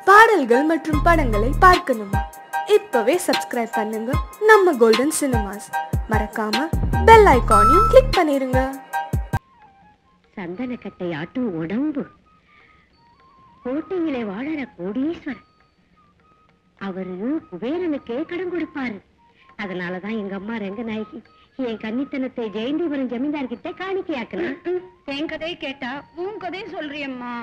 பாடல்கள் மற்றும் படங்களை பார்க்கணுமா இப்பவே சப்ஸ்கிரைப் பண்ணுங்க நம்ம கோல்டன் சினிமாஸ் மறக்காம பெல் ஐகானையும் கிளிக் பண்ணிருங்க சந்தனக்கட்டை ஆட்டும் உடம்பு கோட்டையிலே வாழற கோடீஸ்வரன் அவரு குபேரனுக்கே கடன் கொடுப்பாரு அதனாலதான் எங்க அம்மா ரங்கநாயகி என் கன்னித்தனத்தை ஜெயந்திபுரம் ஜமீன்தார் கிட்ட காணிக்கையாக்கணும் என் கதையை கேட்டா உன் கதையை சொல்றியம்மா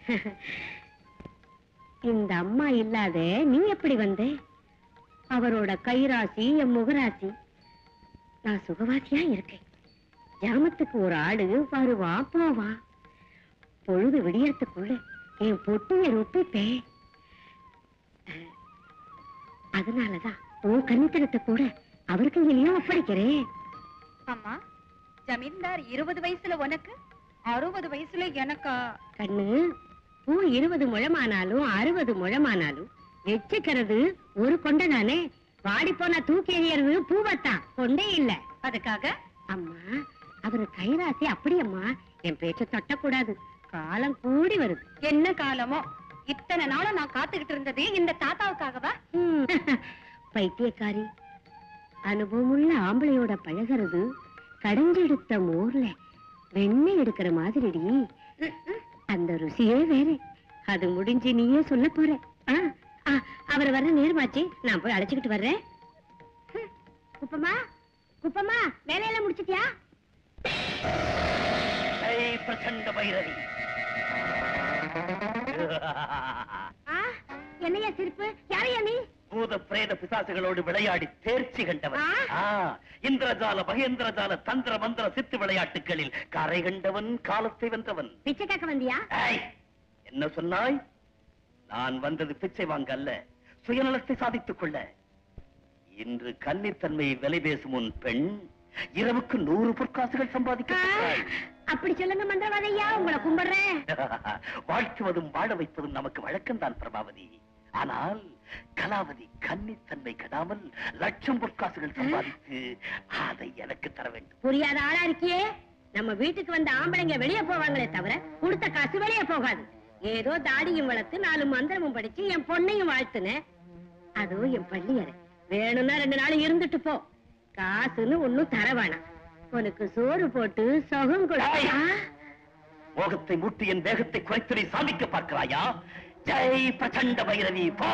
இந்த அம்மா இல்லாத நீ எப்படி வந்த அவரோட கைராசி என் முகராசி நான் சுகவாசியா இருக்கேன் கிராமத்துக்கு ஒரு ஆடு வருவான் போவான் பொழுது விடியறதுக்குள்ள என் பொட்டிய ரொப்பிப்பேன் அஹ், அதனாலதான் உன் கன்னித்தனத்தை கூட அவருக்கு கையிலயும் ஒப்படைக்கிறேன் அம்மா ஜமீன்தார் இருபது வயசுல உனக்கு அறுபது வயசுல எனக்கா கண்ணு பூ இருபது முழமானாலும் அறுபது முழமானாலும் வச்சுக்கிறது ஒரு கொண்டை தானே வாடி போனா தூக்கி எறியறது பூவத்தான் கொண்டே இல்ல அதுக்காக அம்மா அவரு கைராசி அப்படி அம்மா என் பேச்ச தொட்டக்கூடாது காலம் கூடி வருது என்ன காலமோ இத்தனை நாளா நான் காத்துக்கிட்டு இருந்தது இந்த தாத்தாவுக்காகவா ஹம். பைத்தியக்காரி அனுபவமுள்ள ஆம்பளையோட பழகிறது கடைஞ்செடுத்த மோர்ல வெண்ணெய் எடுக்கிற மாதிரிடி அந்த ருசியே வேற அது முடிஞ்சு நீயே சொல்ல போற ஆ, ஆ, அவர் வர்ற நேரமாச்சு நான் போய் அழைச்சுக்கிட்டு வர்றேன் ஹம். குப்பமா குப்பமா வேலையெல்லாம் முடிச்சிட்டியா ஜெய் பிரச்சண்ட பைரவி ஆ, என்னையா சிரிப்பு யாரையா நீ பூத பிரேத பிசாசுகளோடு விளையாடி தேர்ச்சி கண்டவன் ஆ. ஆ, இந்திரஜால மகேந்திரஜால தந்திர மந்திர சித்து விளையாட்டுகளில் கரை கண்டவன் காலத்தை வென்றவன் பிச்சை கேட்க வந்தியா ஏய், என்ன சொன்னாய் நான் வந்தது பிச்சை வாங்க அல்ல சுயநலத்தை சாதித்துக் கொள்ள இன்று கன்னித்தன்மையை விலை பேசும் உன் பெண் இரவுக்கு நூறு பொற்காசுகள் சம்பாதிக்க ஆ, போகிறாள். அப்படி சொல்லுங்க மந்திரவாதையா உங்களை கும்பிடுறேன் வாழ்த்துவதும் வாழ வைப்பதும் நமக்கு வழக்கம்தான் பிரபாவதி ஆனால் கலாவதி கன்னித்தன்மை கெடாமல் லட்சம் பொற்காசுகள் சம்பாதித்து அதை எனக்கு தர வேண்டும் புரியாத ஆளா இருக்கியே நம்ம வீட்டுக்கு வந்த ஆம்பளைங்க வெளிய போவாங்களே தவிர கொடுத்த காசு வெளிய போகாது ஏதோ தாடியும் வளர்த்து நாலு மந்திரமும் படிச்சு என் பொண்ணையும் வாழ்த்துனேன் அதுவும் என் பள்ளியறை வேணும்னா ரெண்டு நாள் இருந்துட்டு போ காசுன்னு ஒண்ணும் தர வேணாம் உனக்கு சோறு போட்டு சுகம் கொடு ஏய்! ஆ? மோகத்தை மூட்டி என் வேகத்தை குறைத்து நீ சாதிக்க பார்க்கிறாயா ஜெய் பிரச்சண்ட பைரவி போ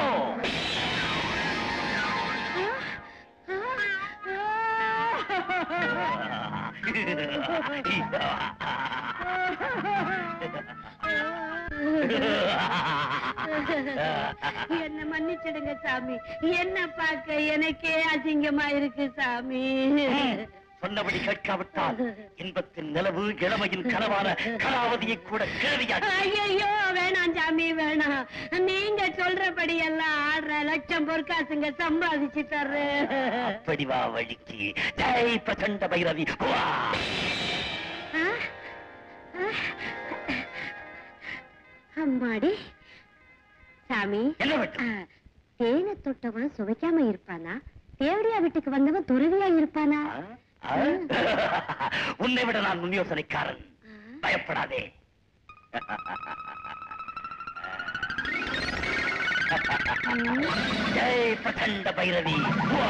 என்ன மன்னிச்சிடுங்க சாமி என்ன பார்க்க எனக்கே அசிங்கமா இருக்கு சாமி சொன்னபடி கேட்காவிட்டால் இன்பத்தின் நிலவு இளமையின் கனவான கலாவதியை கூட கேள்வியாக்கி ஐயோ வேணாம் சாமி வேணாம் நீங்க சொல்றபடி எல்லாம் ஆடுற லட்சம் பொற்காசுங்க சம்பாதிச்சு தர்றேன் அப்படி வா வழிக்கு ஜெய் பிரச்சண்ட பைரவி வா ஆ? ஆ? அம்மாடி சாமி என்ன ஆ, வேண்டும் தேனை தொட்டவன் சுவைக்காம இருப்பானா தேவடியா வீட்டுக்கு வந்தவன் துறவியா இருப்பானா ஆ? ஆ? உன்னை விட நான் நுண் யோசனைக்காரன் பயப்படாதே ஜெய் பிரச்சண்ட பைரவி வா.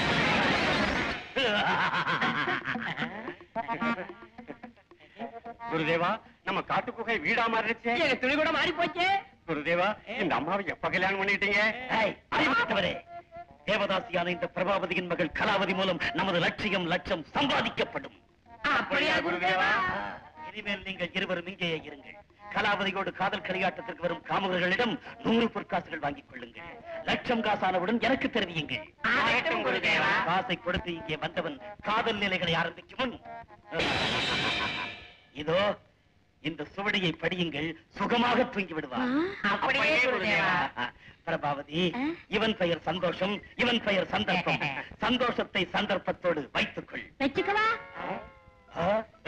குருதேவா நம்ம காட்டு குகை வீடா மாறிடுச்சே எங்க துணி கூட மாறி போச்சே குருதேவா இந்த அம்மாவை எப்ப கல்யாணம் பண்ணிட்டீங்க ஏய், அறிவுறுத்தவரே தேவதாசியான இந்த பிரபாவதியின் மகள் கலாவதி மூலம் நமது லட்சியம் லட்சம் சம்பாதிக்கப்படும் அப்படியா குருதேவா ஆ, இனிமேல் நீங்கள் இருவரும் இங்கேயே இருங்கள் கலாவதியோடு காதல் களியாட்டத்திற்கு வரும் காமகர்களிடம் நூறு பொற்காசுகள் வாங்கிக் கொள்ளுங்கள் லட்சம் காசானவுடன் எனக்கு தெரிவியுங்கள் ஆகட்டும் குருதேவா. காசை கொடுத்து இங்கே வந்தவன் காதல் நிலைகளை ஆரம்பிக்கும் முன் இதோ இந்த சுவடியை படியுங்கள் சுகமாக தூங்கி விடுவார் அப்படியே குருதேவா பிரபாவதி இவன் பெயர் சந்தோஷம் இவன் பெயர் சந்தர்ப்பம் சந்தோஷத்தை சந்தர்ப்பத்தோடு வைத்துக்கொள் வச்சுக்கவா ஆ?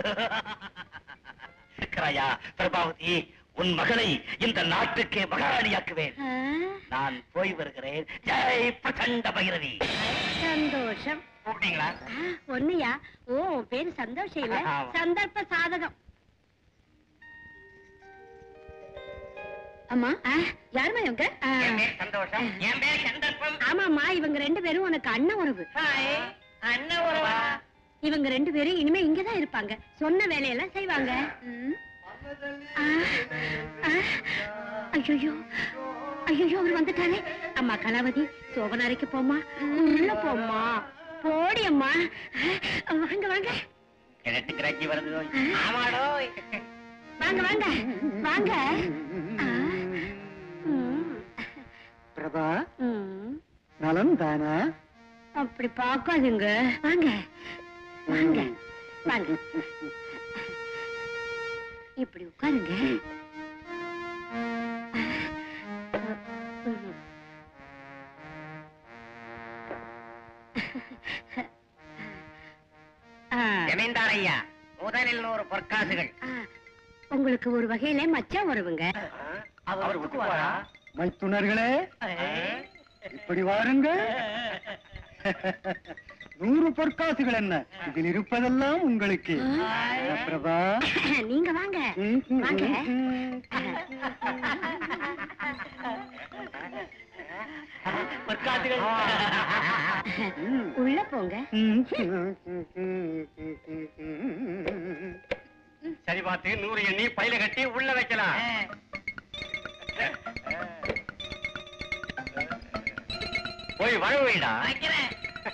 இருக்கிறாயா பிரபாவதி உன் மகளை இந்த நாட்டுக்கே மகாராணியாக்குவேன் ஆ? நான் போய் வருகிறேன் ஜெய் பிரச்சண்ட பைரவி சந்தோஷம் கூப்பிட்டீங்களா ஆ, ஒண்ணுயா ஓ உன் பேரு சந்தோஷம் இல்ல ஆமா. சந்தர்ப்ப சாதகம் அம்மா யாருமா இவங்க என் பேர் சந்தோஷம் என் பேர் சந்தர்ப்பம் ஆமாம்மா இவங்க ரெண்டு பேரும் உனக்கு அண்ணன் உறவு ஹாய் அண்ணன் உறவா இவங்க ரெண்டு பேரும் இனிமே இங்கதான் இருப்பாங்க சொன்ன வேலையெல்லாம் செய்வாங்க ம். ஆ, ஆ, ஐயையோ ஐயோ அவர் வந்துட்டாரே அம்மா கலாவதி சோபனாரைக்கு போம்மா உள்ள போம்மா போடி அம்மா ஆ, வாங்க வாங்க கிழட்டு கிராக்கி வருது ஆமாடோ வாங்க வாங்க வாங்க ஆ, ம், பிரபா ம். நலம் தானா அப்படி பார்க்காதுங்க வாங்க வாங்க வாங்க இப்படி உட்காருங்க ம். ஆ, ஜமீன்தார் ஐயா முதலில் நூறு பொற்காசுகள் ஆ, உங்களுக்கு ஒரு வகையில மச்சான் வருவங்க அவர் ஒத்துக்குவாரா மைத்துனர்களே இப்படி வாருங்க நூறு பொற்காசுகள் என்ன இதில் இருப்பதெல்லாம் உங்களுக்கு என்ன பிரபா நீங்க வாங்க வாங்க பொற்காசுகள் உள்ள போங்க சரி பார்த்து நூறு எண்ணி பையில கட்டி உள்ள வைக்கலாம் போய் வர வைடா வைக்கிறேன்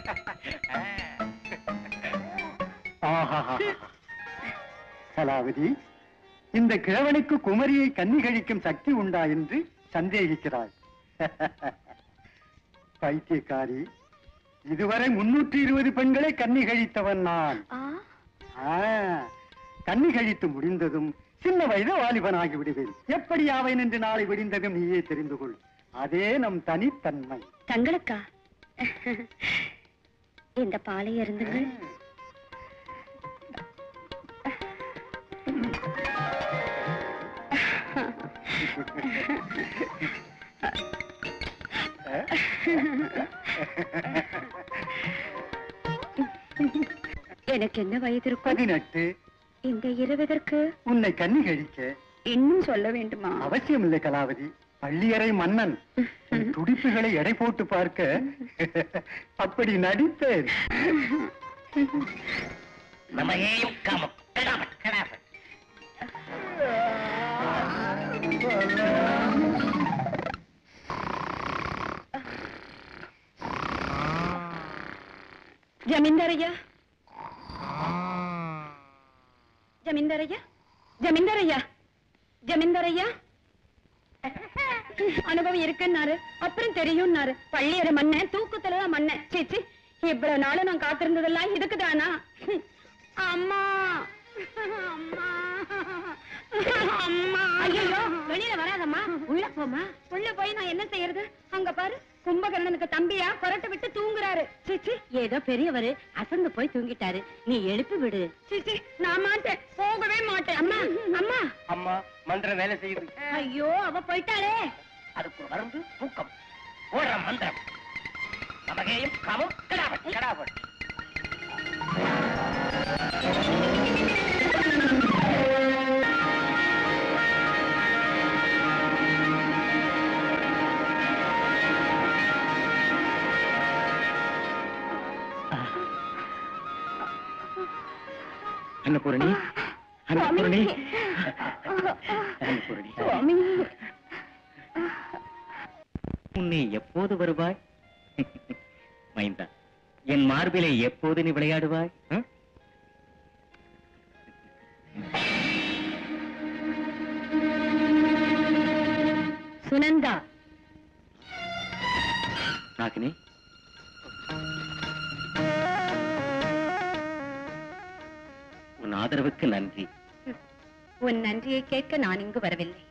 ஆஹாஹா. கலாவதி இந்த கிழவனுக்கு குமரியை கன்னி கழிக்கும் சக்தி உண்டா என்று சந்தேகிக்கிறாய் பைத்தியக்காரி இதுவரை முன்னூற்றி இருபது பெண்களை கன்னி கழித்தவன் நான் ஆ ஆ, கன்னி கழித்து முடிந்ததும் சின்ன வயது வாலிபனாகி விடுவேன் எப்படி ஆவேன் என்று நாளை விடிந்ததும் நீயே தெரிந்து கொள் அதே நம் தனித்தன்மை தங்களுக்கா இந்த பாலை இருந்துங்கள் எனக்கு என்ன வயது இருக்கும் பதினெட்டு இந்த இருபதற்கு உன்னை கன்னி கழிக்க இன்னும் சொல்ல வேண்டுமா அவசியமில்லை கலாவதி பள்ளியறை மன்னன் உன் துடிப்புகளை எடை போட்டு பார்க்க அப்படி நடித்தேன் நமகேயும் காமம் கடாமட் கடாமட் ஜமீன்தாரையா ஜமீன்தாரையா ஜமீன்தாரையா ஜமீன்தாரையா அனுபவம் இருக்குன்னாரு அப்புறம் தெரியும்னாரு பள்ளியற மண்ண தூக்கத்துலதான் மண்ண சீச்சி இவ்வளவு நாளும் நான் காத்திருந்ததெல்லாம் இதுக்குதானா ஹம். அம்மா அம்மா அம்மா ஐயோ வெளியில வராதம்மா உள்ள போமா உள்ள போய் நான் என்ன செய்யறது அங்க பாரு கும்பகர்ணனுக்கு தம்பியா புரட்டு விட்டு தூங்குறாரு சிச்சி ஏதோ பெரியவரு அசந்து போய் தூங்கிட்டாரு நீ எழுப்பி விடு சிச்சி நான் மாட்டேன் போகவே மாட்டேன் அம்மா அம்மா அம்மா மந்திரம் வேலை செய்யுது ஐயோ அவ போயிட்டாளே அதுக்கு ஒரு மருந்து தூக்கம் ஓடுற மந்திரம் நமகேயும் காமம் கடாமட் கடாமட் அன்னபூரணி அன்னபூரணி அன்னபூரணி சுவாமி உன்னை எப்போது வருவாய் மைந்தா என் மார்பிலை எப்போது நீ விளையாடுவாய் ம்? சுனந்தா நாகினி உன் ஆதரவுக்கு நன்றி உன் நன்றியை கேட்க நான் இங்கு வரவில்லை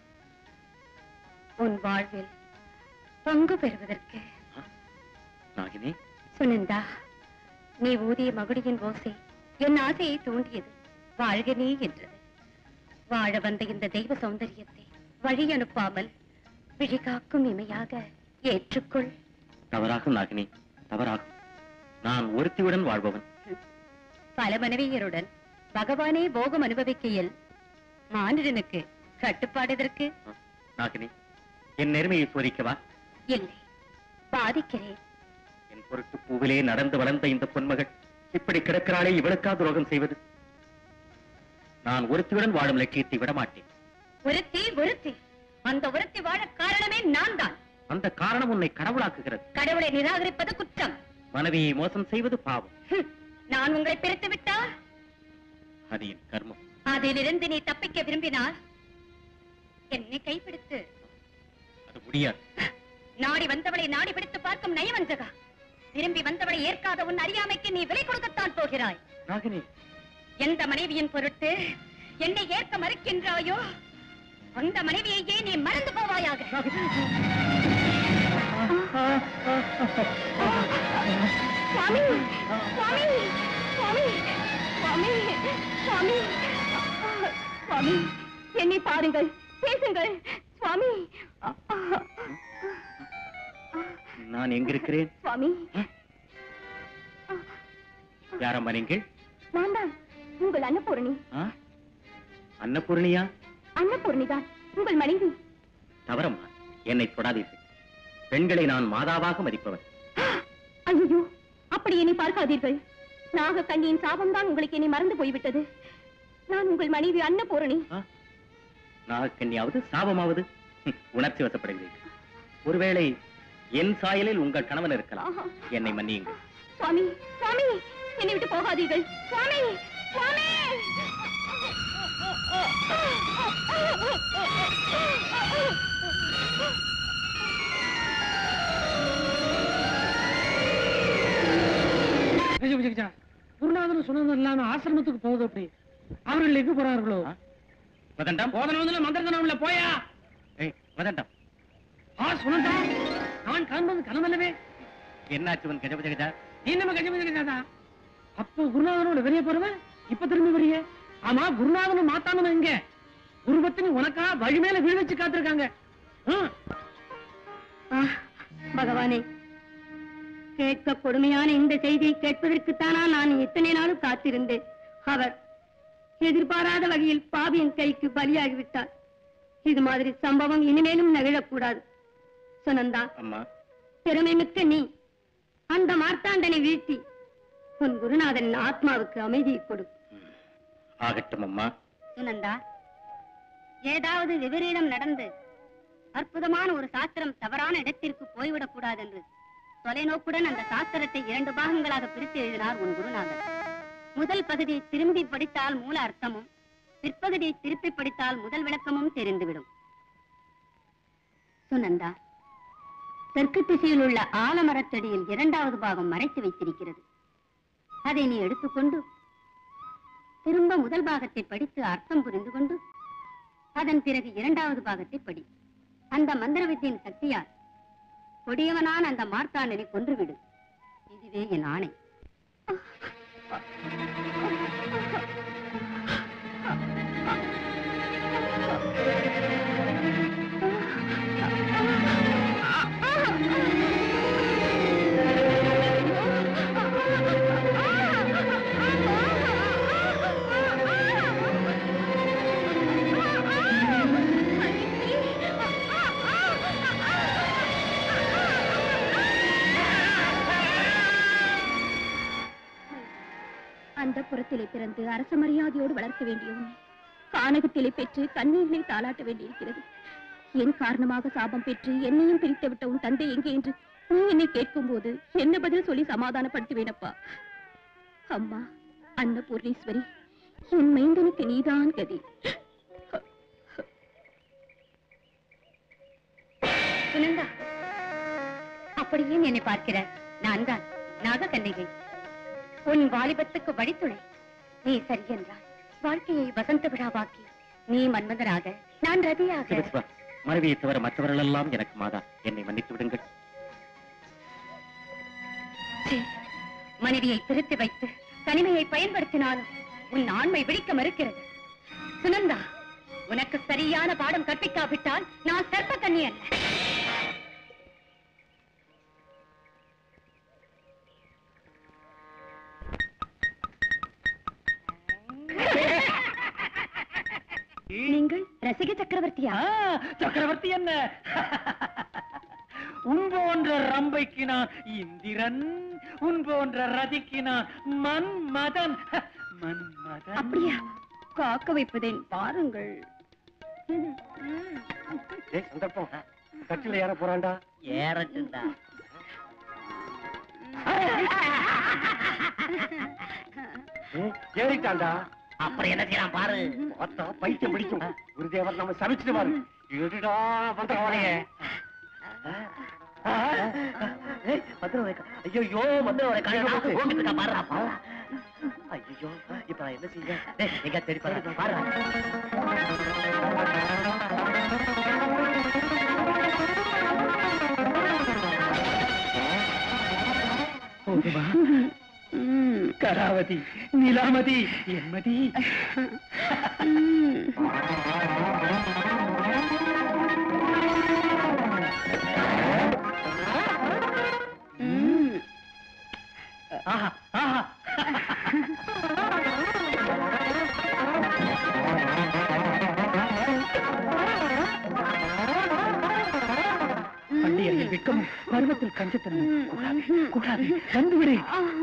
உன் வாழ்வில் பங்கு பெறுவதற்கு நாகினி சுனந்தா நீ ஊதிய மகுடியின் ஓசை என் ஆசையை தூண்டியது வாழ்க நீ என்றது வாழ வந்த இந்த தெய்வ சௌந்தரியத்தை வழி அனுப்பாமல் விழிகாக்கும் இமையாக ஏற்றுக்கொள் தவறாகும் நாகினி தவறாகும் நான் ஒருத்தியுடன் வாழ்பவன் பல மனைவியருடன் பகவானே போகம் அனுபவிக்கையில் மானிடனுக்கு கட்டுப்பாடு எதற்கு நாகினி என் நேர்மையை சோதிக்கவா இல்லை பாதிக்கிறேன் என் பொருட்டு பூவிலே நடந்து வளர்ந்த இந்த பொன்மகள் இப்படி கிடக்கிறாளே இவளுக்கா துரோகம் செய்வது நான் ஒருத்தியுடன் வாழும் லட்சியத்தை விடமாட்டேன் ஒருத்தி ஒருத்தி அந்த ஒருத்தி வாழ காரணமே நான் தான் அந்த காரணம் உன்னை கடவுளாக்குகிறது கடவுளை நிராகரிப்பது குற்றம் மனைவியை மோசம் செய்வது பாவம் ஹம், நான் உங்களை பிரித்து விட்டால் அது என் கர்மம் அதிலிருந்து நீ தப்பிக்க விரும்பினால் என்னை கைப்பிடித்து அது முடியாது நாடி வந்தவளை நாடி பிடித்து பார்க்கும் நயவஞ்சகா விரும்பி வந்தவளை ஏற்காத உன் அறியாமைக்கு நீ விலை கொடுக்கத்தான் போகிறாய் நாகினி எந்த மனைவியின் பொருட்டு என்னை ஏற்க மறுக்கின்றாயோ அந்த மனைவியையே நீ மறந்து போவாயாக சுவாமி சுவாமி சுவாமி சுவாமி சுவாமி சுவாமி என்னை பாருங்கள் பேசுங்கள் சுவாமி நான் எங்கிருக்கிறேன் சுவாமி யாரம்மா நீங்கள் நான் தான் உங்கள் அன்னபூரணி ஆ? அன்னபூரணியா அன்னபூரணி தான் உங்கள் மனைவி தவறம்மா என்னை தொடாதீர்கள் பெண்களை நான் மாதாவாக மதிப்பவன் ஐயோ அப்படி என்னை பார்க்காதீர்கள் நாக கண்ணியின் சாபம் தான் உங்களுக்கு என்னை மறந்து போய்விட்டது நான் உங்கள் மனைவி அன்னபூரணி நாகக்கன்னியாவது சாபமாவது ஹம், உணர்ச்சி வசப்படுகிறீர்கள் ஒருவேளை என் சாயலில் உங்கள் கணவன் இருக்கலாம் ஆஹா. என்னை மன்னியுங்கள் சுவாமி சுவாமி என்னை விட்டு போகாதீர்கள் சுவாமி சுவாமி குருநாதன் சொன்னது இல்லாம ஆசிரமத்துக்கு போகுது அப்படி அவர்கள் எங்க போறார்களோ ஆ? வதண்டம் போதனவதுல மந்திரதனம்ல போயா ஏய், வதண்டம் ஆ சொன்னா நான் கிளம்புறது கனவல்லவே என்னாச்சுவன் கஜபஜ கஜா நீ நம்ம கஜமதிக்காதா அப்போ குருநாதனோட வெளியே போறவன் இப்ப திரும்பி வரிய ஆமா குருநாதனும் மாத்தானும் எங்க குருபத்தினி உனக்கா வழி மேல வீடு வச்சு காத்திருக்காங்க ஆ, பகவானே கேட்க கொடுமையான இந்த செய்தியை கேட்பதற்குத்தானா நான் இத்தனை நாளும் காத்திருந்தேன் அவர் எதிர்பாராத வகையில் பாவியின் கைக்கு பலியாகிவிட்டார் இது மாதிரி சம்பவம் இனிமேலும் நிகழக்கூடாது சுனந்தா அம்மா திறமை மிக்க நீ அந்த மார்த்தாண்டனை வீழ்த்தி உன் குருநாதனின் ஆத்மாவுக்கு அமைதியை கொடு ஆகட்டும் அம்மா சுனந்தா ஏதாவது விபரீதம் நடந்து அற்புதமான ஒரு சாஸ்திரம் தவறான இடத்திற்கு போய்விடக் கூடாது என்று தொலைநோக்குடன் அந்த சாஸ்திரத்தை இரண்டு பாகங்களாக பிரித்து எழுதினார் உன் குருநாதர் முதல் பகுதியை திரும்பி படித்தால் மூல அர்த்தமும் பிற்பகுதியை திருப்பி படித்தால் முதல் விளக்கமும் தெரிந்துவிடும் சுனந்தா தெற்கு திசையில் உள்ள ஆலமரத்தடியில் இரண்டாவது பாகம் மறைத்து வைத்திருக்கிறது அதை நீ எடுத்துக்கொண்டு திரும்ப முதல் பாகத்தை படித்து அர்த்தம் புரிந்து கொண்டு அதன் பிறகு இரண்டாவது பாகத்தை படி அந்த மந்திர வித்தியின் சக்தியால் கொடியவனான அந்த மார்த்தாண்டனை கொன்றுவிடு இதுவே என் ஆணை அந்த புறத்திலே பிறந்து அரச மரியாதையோடு வளர்க்க வேண்டிய உன்னை கானகத்திலே பெற்று கண்ணீரிலே தாளாட்ட வேண்டியிருக்கிறது என் காரணமாக சாபம் பெற்று என்னையும் பிரித்து விட்ட உன் தந்தை எங்கே என்று நீ என்னை கேட்கும்போது என்ன பதில் சொல்லி சமாதானப்படுத்துவேனப்பா அம்மா அன்னபூர்ணீஸ்வரி என் மைந்தனுக்கு நீதான் கதி சுனந்தா அப்படியே என்னை பார்க்கிறார் நான் தான் நாககன்னிகை உன் வாலிபத்துக்கு வழித்துணை நீ சரி என்றால் வாழ்க்கையை வசந்த விழாவாக்கி நீ மன்மதராக நான் ரதியாக சிவசிவா மனைவியை தவிர மற்றவர்கள் எல்லாம் எனக்கு மாதா என்னை மன்னித்து விடுங்கள் சீ, மனைவியை பிரித்து வைத்து தனிமையை பயன்படுத்தினாலும் உன் ஆண்மை விழிக்க மறுக்கிறது சுனந்தா உனக்கு சரியான பாடம் கற்பிக்காவிட்டால் நான் சர்ப்ப கன்னி அல்ல நீங்கள் ரசிக சக்கரவர்த்தியா ஆ, சக்கரவர்த்தி என்ன உன் போன்ற ரம்பைக்கு நான் இந்திரன் உன் போன்ற ரதிக்கு நான் மன்மதன் மன்மதன் அப்படியா காக்க வைப்பதேன் பாருங்கள் ஏய் சந்தர்ப்பம் கட்டில ஏற போறான்டா ஏறட்டுண்டா ஏய், ஏறிட்டான்டா அப்புறம் என்ன செய்யலாம் பாரு பார்த்தா பைத்தியம் பிடிக்கும் குருதேவர் நம்ம சமைச்சிட்டு பாரு எடுடா பண்றவரையே ஐயோ மந்திரம் காலையில ஓடிட்டு இருக்கா பாருடா பாரு ஐயோ இப்ப நான் என்ன செய்ய டேய், எங்க தேடி பாரு பாரு போதுமா கராவதி நிலாமதி என்மதி ஆஹா ஆஹா பள்ளியறையில் வெட்கமும் பருவத்தில் கஞ்சத்தனமும் கூடாது கூடாது வந்துவிடு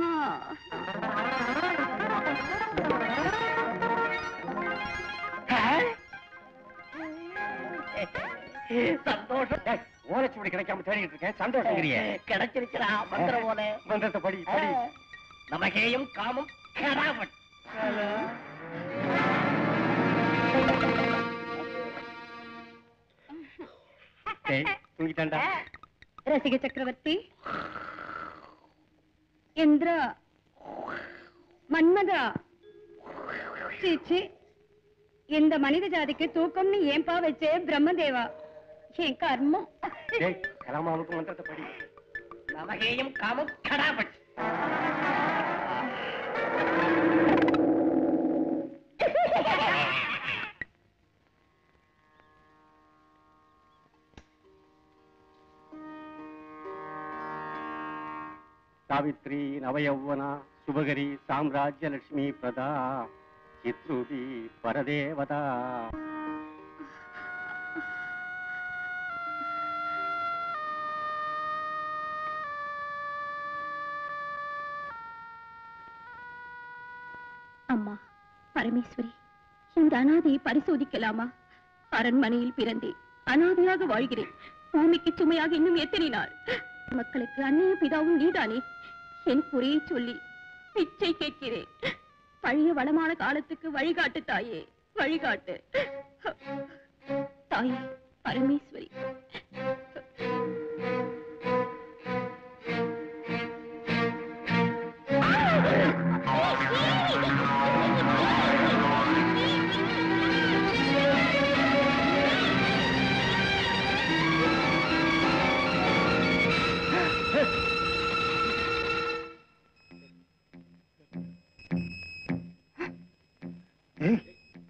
சந்தோஷம் ஏய், ஓலைச்சுவடி கிடைக்காம தேடிட்டு இருக்கேன் சந்தோஷங்கிறியே கிடைச்சிருக்கிறா மந்திரம் போல மந்திரத்தை படி படி நமகேயும் காமம் கெடாமட் ஏய், தூங்கிட்டான்டா ரசிக சக்கரவர்த்தி இந்திர மன்மதா சீச்சி இந்த மனித ஜாதிக்கு தூக்கம்னு ஏன்பா வச்சே பிரம்மதேவா என் கர்மம் ஏய் கலாமாவுக்கு மந்திரத்தை படி நமகேயும் காமம் கெடாமட் ಸಾವಿತ್ರಿ ನವಯೌವನ ಶುಭಗರಿ ಸಾಮ್ರಾಜ್ಯ ಲಕ್ಷ್ಮೀ ಪ್ರದಾ ಚಿತ್ರುದಿ ಪರದೇವತಾ அம்மா பரமேஸ்வரி இந்த அனாதையை பரிசோதிக்கலாமா அரண்மனையில் பிறந்தேன் அனாதையாக வாழ்கிறேன் பூமிக்கு சுமையாக இன்னும் எத்தனை நாள் மக்களுக்கு அன்னைய பிதாவும் நீதானே என் குறையை சொல்லி பிச்சை கேட்கிறேன் பழைய வளமான காலத்துக்கு வழிகாட்டு தாயே வழிகாட்டு தாயே பரமேஸ்வரி ஏய்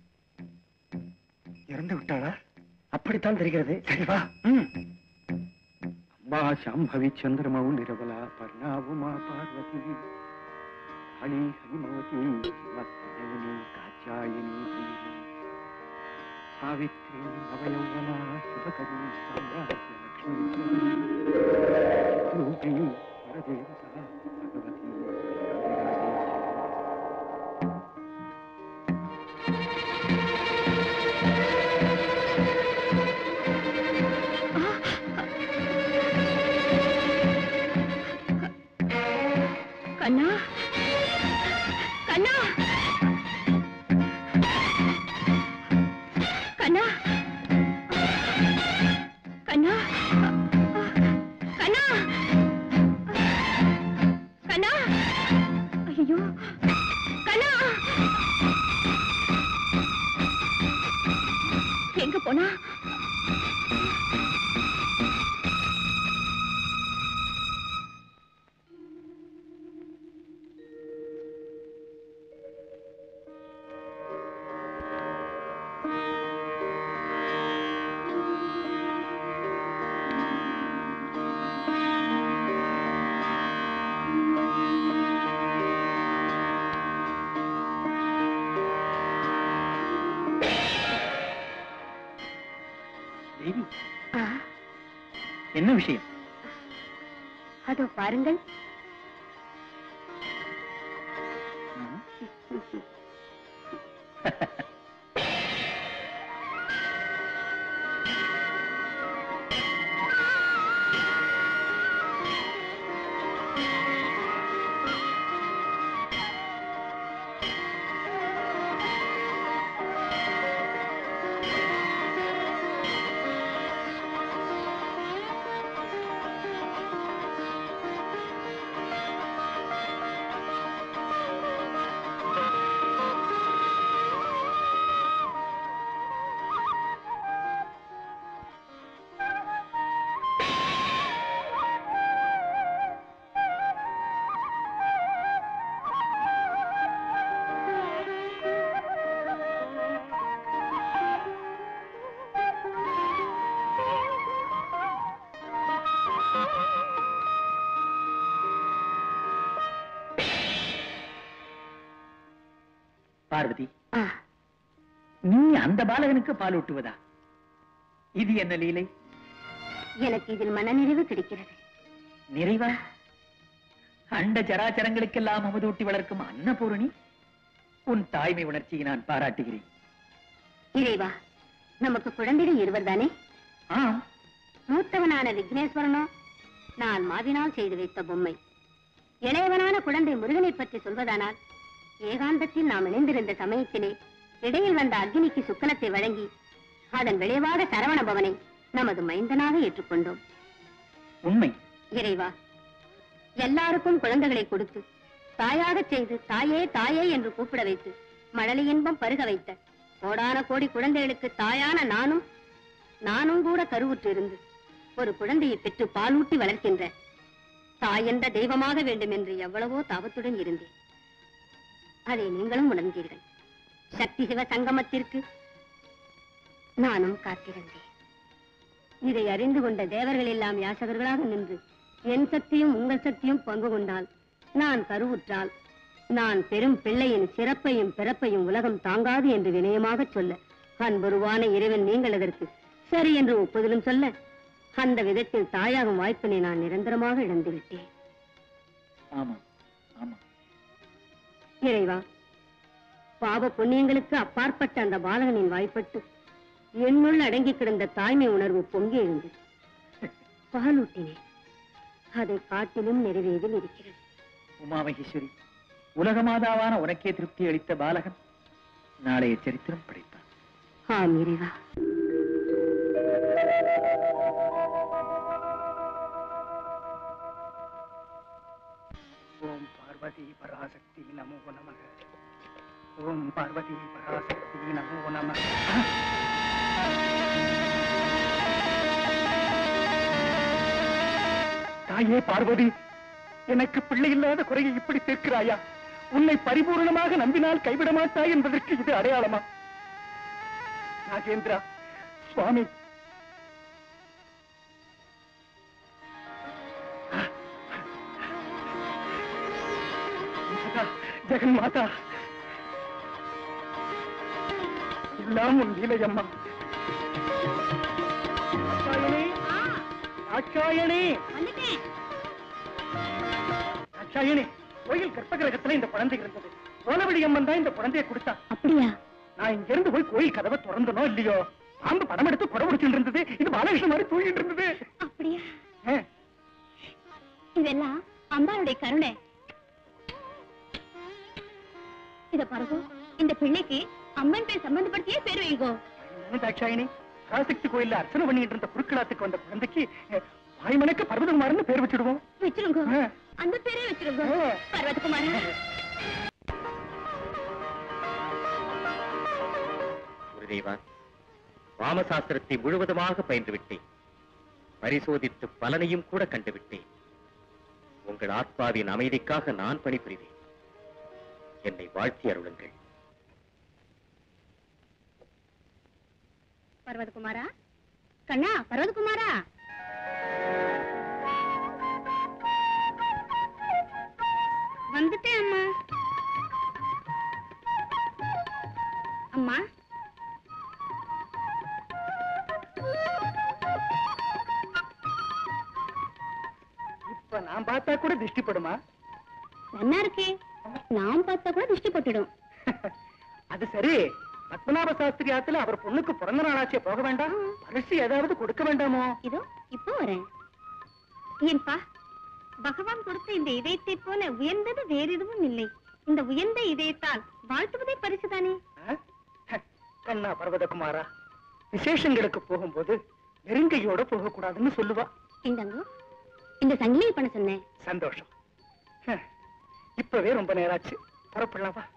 இறந்து விட்டாளா அப்படித்தான் தெரிகிறது சரி வா ம். அம்மா சாம்பவி சந்திரமவு நிரவலா பர்ணாவுமா பார்வதி காளி ஹனிமவதி சிவத்தினி காச்சாயினி தீரி சாவித்ரி நவயௌவனா சுபகரி சாம்ராஜ்ய லக்ஷ்மி ரூபி பரதேவதா பகவதி ராஜராஜேஸ்வரி கண்ணா கண்ணா கண்ணா கண்ணா கண்ணா கண்ணா ஐயோ கண்ணா எங்க போனா என்ன விஷயம் அதோ பாருங்கள் பார்வதி ஆ, நீ அந்த பாலகனுக்கு பால் ஊட்டுவதா இது என்ன லீலை எனக்கு இதில் மனநிறைவு கிடைக்கிறது நிறைவா அண்ட ஜராச்சரங்களுக்கெல்லாம் அமுதூட்டி வளர்க்கும் அன்னபூரணி உன் தாய்மை உணர்ச்சியை நான் பாராட்டுகிறேன் இறைவா நமக்கு குழந்தைகள் இருவர் தானே ஆம் மூத்தவனான விக்னேஸ்வரனோ நான் மாவினால் செய்து வைத்த பொம்மை இளையவனான குழந்தை முருகனை பற்றி சொல்வதானால் ஏகாந்தத்தில் நாம் இணைந்திருந்த சமயத்திலே இடையில் வந்த அக்னிக்கு சுக்கலத்தை வழங்கி அதன் விளைவாக சரவண பவனை நமது மைந்தனாக ஏற்றுக்கொண்டோம் உண்மை இறைவா எல்லாருக்கும் குழந்தைகளை கொடுத்து தாயாகச் செய்து தாயே தாயே என்று கூப்பிட வைத்து மழலை இன்பம் பருக வைத்த கோடான கோடி குழந்தைகளுக்கு தாயான நானும் நானும் கூட கருவுற்று இருந்து ஒரு குழந்தையை பெற்று பாலூட்டி வளர்க்கின்ற தாய் என்ற தெய்வமாக வேண்டும் என்று எவ்வளவோ தாபத்துடன் இருந்தேன் அதை நீங்களும் உணர்ந்தீர்கள் சக்தி சிவ சங்கமத்திற்கு நானும் காத்திருந்தேன் இதை அறிந்து கொண்ட தேவர்கள் எல்லாம் யாசகர்களாக நின்று என் சக்தியும் உங்கள் சக்தியும் பங்கு கொண்டால் நான் கருவுற்றால் நான் பெரும் பிள்ளையின் சிறப்பையும் பிறப்பையும் உலகம் தாங்காது என்று வினயமாகச் சொல்ல அன்புருவான இறைவன் நீங்கள் அதற்கு சரி என்று ஒப்புதலும் சொல்ல அந்த விதத்தில் தாயாகும் வாய்ப்பினை நான் நிரந்தரமாக இழந்துவிட்டேன் ஆமாம் ஆமாம் இறைவா பாவ புண்ணியங்களுக்கு அப்பாற்பட்ட அந்த பாலகனின் வாய்ப்பட்டு என்னுள் அடங்கி கிடந்த தாய்மை உணர்வு பொங்கி எழுந்தது பாலூட்டினேன் அதை காட்டிலும் நிறைவேறில் இருக்கிறது உமாமகேஸ்வரி உலகமாதாவான உனக்கே திருப்தி அளித்த பாலகன் நாளைய சரித்திரம் படைப்பான் ஆம் இறைவா ஓம் பார்வதி பராசக்தி நமோ நம ஓம் பார்வதி பராசக்தி நமோ நம தாயே பார்வதி எனக்கு பிள்ளை இல்லாத குறையை இப்படி தீர்க்கிறாயா உன்னை பரிபூர்ணமாக நம்பினால் கைவிட மாட்டாய் என்பதற்கு இது அடையாளமா நாகேந்திரா சுவாமி மாதா, ஜெகன் மாதா எல்லாம் உன் லீலையம்மா தாட்சாயணி தாட்சாயணி தாட்சாயணி கோயில் கற்பகிரகத்துல இந்த குழந்தை இருந்தது சோழவடி அம்மன் தான் இந்த குழந்தையை கொடுத்தா அப்படியா நான் இங்க இருந்து போய் கோயில் கதவை திறந்தனோ இல்லையோ பாம்பு படம் எடுத்து குடை பிடிச்சிட்டு இருந்தது இது பாலகிருஷ்ணன் மாதிரி தூங்கிட்டு இருந்தது அப்படியா ஆ, இதெல்லாம் அம்பாளுடைய கருணை இத பாருங்க இந்த பிள்ளைக்கு அம்மன் பேர் சம்பந்தப்படுத்தியே பேர் வைங்கோ என்ன தாட்சாயினி பராசக்தி கோயில்ல அர்ச்சனை பண்ணிட்டு இருந்த குருக்களாத்துக்கு வந்த குழந்தைக்கு அஹ், வாய்மனுக்கு பர்வதகுமாரன்னு பேர் வச்சிடுவோம் வச்சிருங்க ஆ. அந்த பேரே வச்சிருங்க ஆ. பர்வதகுமாரா குருதேவா வாமசாஸ்திரத்தை முழுவதுமாக பயின்று விட்டேன் பரிசோதித்து பலனையும் கூட கண்டுவிட்டேன் உங்கள் ஆத்மாவின் அமைதிக்காக நான் பணிபுரிவேன் என்னை வாழ்த்தி அருளுங்கள் பர்வதகுமாரா கண்ணா பர்வதகுமாரா வந்துட்டேன் அம்மா அம்மா இப்ப நான் பார்த்தா கூட திருஷ்டிப்படுமா நல்லா இருக்கே நான் பார்த்தா கூட திருஷ்டி போட்டுடும் அது சரி பத்மநாப சாஸ்திரி ஆத்துல அவர் பொண்ணுக்கு பிறந்த நாளாச்சே போக வேண்டாம் பரிசு ஏதாவது கொடுக்க வேண்டாமோ இதோ இப்போ வரேன் ஏன்பா பகவான் கொடுத்த இந்த இதயத்தை போல உயர்ந்தது வேறு எதுவும் இல்லை இந்த உயர்ந்த இதயத்தால் வாழ்த்துவதே பரிசுதானே ஆ? கண்ணா பர்வதகுமாரா விசேஷங்களுக்கு போகும்போது நெருங்கையோட போகக்கூடாதுன்னு சொல்லுவா இந்தாங்கோ இந்த சங்கிலியை பண்ண சொன்னேன் சந்தோஷம் ஹ, இப்பவே ரொம்ப நேராச்சு புறப்படலாம் வா